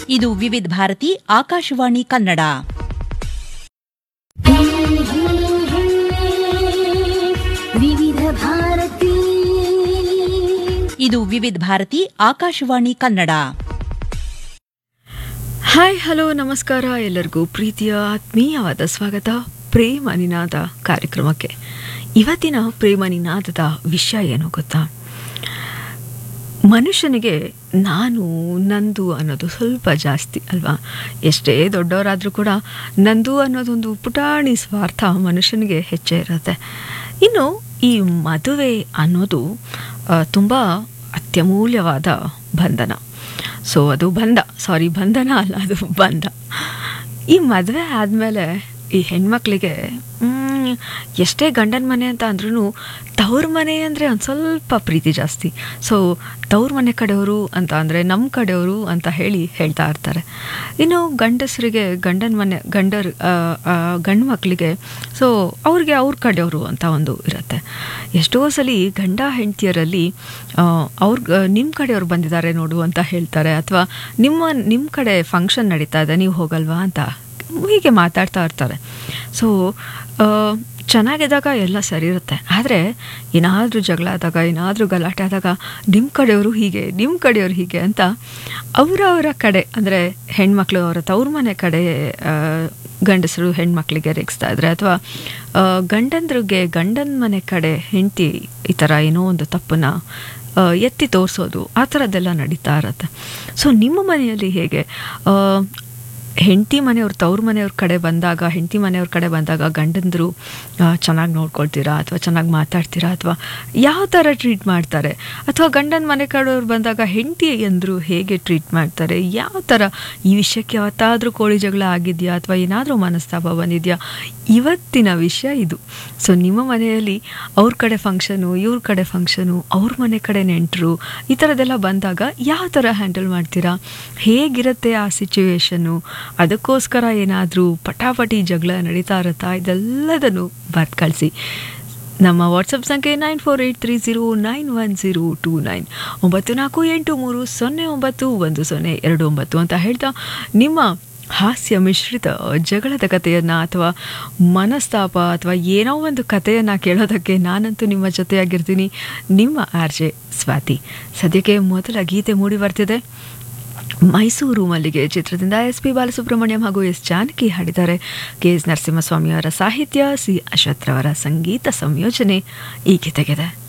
ಇದು ವಿವಿಧ ಭಾರತಿ ಆಕಾಶವಾಣಿ ಕನ್ನಡ ವಿವಿಧ ಭಾರತಿ ಇದು ವಿವಿಧ ಭಾರತಿ ಆಕಾಶವಾಣಿ ಕನ್ನಡ ಹಾಯ್ ಹಲೋ ನಮಸ್ಕಾರ ಎಲ್ಲರಿಗೂ ಪ್ರೀತಿಯ ಆತ್ಮೀಯವಾದ ಸ್ವಾಗತ ಪ್ರೇಮ ನಿನಾದ ಕಾರ್ಯಕ್ರಮಕ್ಕೆ ಇವತ್ತಿನ ಪ್ರೇಮ ನಿನಾದದ ವಿಷಯ ಏನು ಗೊತ್ತಾ ಮನುಷ್ಯನಿಗೆ ನಾನು ನಂದು ಅನ್ನೋದು ಸ್ವಲ್ಪ ಜಾಸ್ತಿ ಅಲ್ವಾ ಎಷ್ಟೇ ದೊಡ್ಡವರಾದರೂ ಕೂಡ ನಂದು ಅನ್ನೋದೊಂದು ಪುಟಾಣಿ ಸ್ವಾರ್ಥ ಮನುಷ್ಯನಿಗೆ ಹೆಚ್ಚೇ ಇರುತ್ತೆ ಇನ್ನು ಈ ಮದುವೆ ಅನ್ನೋದು ತುಂಬ ಅತ್ಯಮೂಲ್ಯವಾದ ಬಂಧನ ಸೊ ಅದು ಬಂಧ ಸಾರಿ ಬಂಧನ ಅಲ್ಲ ಅದು ಬಂಧ ಈ ಮದುವೆ ಆದಮೇಲೆ ಈ ಹೆಣ್ಮಕ್ಳಿಗೆ ಮ್, ಎಷ್ಟೇ ಗಂಡನ ಮನೆ ಅಂತ ಅಂದ್ರೂ ತವ್ರ ಮನೆ ಅಂದರೆ ಒಂದು ಸ್ವಲ್ಪ ಪ್ರೀತಿ ಜಾಸ್ತಿ ಸೊ ತವ್ರ ಮನೆ ಕಡೆಯವರು ಅಂತ ಅಂದರೆ ನಮ್ಮ ಕಡೆಯವರು ಅಂತ ಹೇಳಿ ಹೇಳ್ತಾ ಇರ್ತಾರೆ ಇನ್ನು ಗಂಡಸರಿಗೆ ಗಂಡನ ಮನೆ ಗಂಡರ್ ಗಂಡು ಮಕ್ಕಳಿಗೆ ಸೊ ಅವ್ರಿಗೆ ಅವ್ರ ಕಡೆಯವರು ಅಂತ ಒಂದು ಇರುತ್ತೆ ಎಷ್ಟೋ ಸಲ ಗಂಡ ಹೆಂಡತಿಯರಲ್ಲಿ ಅವ್ರ ನಿಮ್ಮ ಕಡೆಯವ್ರು ಬಂದಿದ್ದಾರೆ ನೋಡು ಅಂತ ಹೇಳ್ತಾರೆ ಅಥವಾ ನಿಮ್ಮ ನಿಮ್ಮ ಕಡೆ ಫಂಕ್ಷನ್ ನಡೀತಾ ಇದೆ ನೀವು ಹೋಗಲ್ವಾ ಅಂತ ಹೀಗೆ ಮಾತಾಡ್ತಾ ಇರ್ತಾರೆ ಸೊ ಚೆನ್ನಾಗಿದ್ದಾಗ ಎಲ್ಲ ಸರಿ ಇರುತ್ತೆ ಆದರೆ ಏನಾದರೂ ಜಗಳ ಆದಾಗ ಏನಾದರೂ ಗಲಾಟೆ ಆದಾಗ ನಿಮ್ಮ ಕಡೆಯವರು ಹೀಗೆ ನಿಮ್ಮ ಕಡೆಯವರು ಹೀಗೆ ಅಂತ ಅವರ ಅವರ ಕಡೆ ಅಂದರೆ ಹೆಣ್ಮಕ್ಳು ಅವರ ತವ್ರ ಮನೆ ಕಡೆ ಆ, ಗಂಡಸರು ಹೆಣ್ಮಕ್ಳಿಗೆ ರೇಗಿಸ್ತಾ ಇದ್ರೆ ಅಥವಾ ಗಂಡಂದ್ರಿಗೆ ಗಂಡನ ಮನೆ ಕಡೆ ಹೆಂಡತಿ ಈ ಥರ ಏನೋ ಒಂದು ತಪ್ಪನ್ನ ಆ, ಎತ್ತಿ ತೋರಿಸೋದು ಆ ಥರದ್ದೆಲ್ಲ ನಡೀತಾ ಇರತ್ತೆ ಸೊ ನಿಮ್ಮ ಮನೆಯಲ್ಲಿ ಹೇಗೆ ಆ, ಹೆಂಡತಿ ಮನೆಯವ್ರ ತವ್ರ ಮನೆಯವ್ರ ಕಡೆ ಬಂದಾಗ ಹೆಂಡತಿ ಮನೆಯವ್ರ ಕಡೆ ಬಂದಾಗ ಗಂಡಂದರು ಚೆನ್ನಾಗಿ ನೋಡ್ಕೊಳ್ತೀರಾ ಅಥವಾ ಚೆನ್ನಾಗಿ ಮಾತಾಡ್ತೀರಾ ಅಥವಾ ಯಾವ ಥರ ಟ್ರೀಟ್ ಮಾಡ್ತಾರೆ ಅಥವಾ ಗಂಡನ ಮನೆ ಕಡೆಯವ್ರು ಬಂದಾಗ ಹೆಂಡತಿ ಅಂದರು ಹೇಗೆ ಟ್ರೀಟ್ ಮಾಡ್ತಾರೆ ಯಾವ ಥರ ಈ ವಿಷಯಕ್ಕೆ ಯಾವತ್ತಾದರೂ ಕೋಳಿ ಜಗಳ ಆಗಿದೆಯಾ ಅಥವಾ ಏನಾದರೂ ಮನಸ್ತಾಪ ಬಂದಿದೆಯಾ ಇವತ್ತಿನ ವಿಷಯ ಇದು ಸೊ ನಿಮ್ಮ ಮನೆಯಲ್ಲಿ ಅವ್ರ ಕಡೆ ಫಂಕ್ಷನು ಇವ್ರ ಕಡೆ ಫಂಕ್ಷನು ಅವ್ರ ಮನೆ ಕಡೆ ನೆಂಟರು ಈ ಥರದ್ದೆಲ್ಲ ಬಂದಾಗ ಯಾವ ಥರ ಹ್ಯಾಂಡಲ್ ಮಾಡ್ತೀರಾ ಹೇಗಿರುತ್ತೆ ಆ ಸಿಚುವೇಶನ್ನು ಅದಕ್ಕೋಸ್ಕರ ಏನಾದರೂ ಪಟಾಪಟಿ ಜಗಳ ನಡೀತಾ ಇರುತ್ತಾ ಇದೆಲ್ಲದನ್ನು ಬರ್ದು ಕಳಿಸಿ ನಮ್ಮ ವಾಟ್ಸಪ್ ಸಂಖ್ಯೆ nine four eight three zero nine one zero two nine ಒಂಬತ್ತು ನಾಲ್ಕು ಎಂಟು ಮೂರು ಸೊನ್ನೆ ಒಂಬತ್ತು ಒಂದು ಸೊನ್ನೆ ಎರಡು ಒಂಬತ್ತು ಅಂತ ಹೇಳ್ತಾ ನಿಮ್ಮ ಹಾಸ್ಯ ಮಿಶ್ರಿತ ಜಗಳದ ಕಥೆಯನ್ನು ಅಥವಾ ಮನಸ್ತಾಪ ಅಥವಾ ಏನೋ ಒಂದು ಕಥೆಯನ್ನು ಕೇಳೋದಕ್ಕೆ ನಾನಂತೂ ನಿಮ್ಮ ಜೊತೆಯಾಗಿರ್ತೀನಿ ನಿಮ್ಮ ಆರ್ ಜೆ ಸ್ವಾತಿ ಸದ್ಯಕ್ಕೆ ಮೊದಲ ಗೀತೆ ಮೂಡಿ ಬರ್ತಿದೆ ಮೈಸೂರು ಮಲ್ಲಿಗೆ ಚಿತ್ರದಿಂದ ಎಸ್ ಪಿ ಬಾಲಸುಬ್ರಹ್ಮಣ್ಯಂ ಹಾಗೂ ಎಸ್ ಜಾನಕಿ ಹಾಡಿದ್ದಾರೆ ಕೆ ಎಸ್ ನರಸಿಂಹಸ್ವಾಮಿ ಅವರ ಸಾಹಿತ್ಯ ಸಿ ಅಶ್ವಥ್ ರವರ ಸಂಗೀತ ಸಂಯೋಜನೆ ಈ ಗೀತೆಗಿದೆ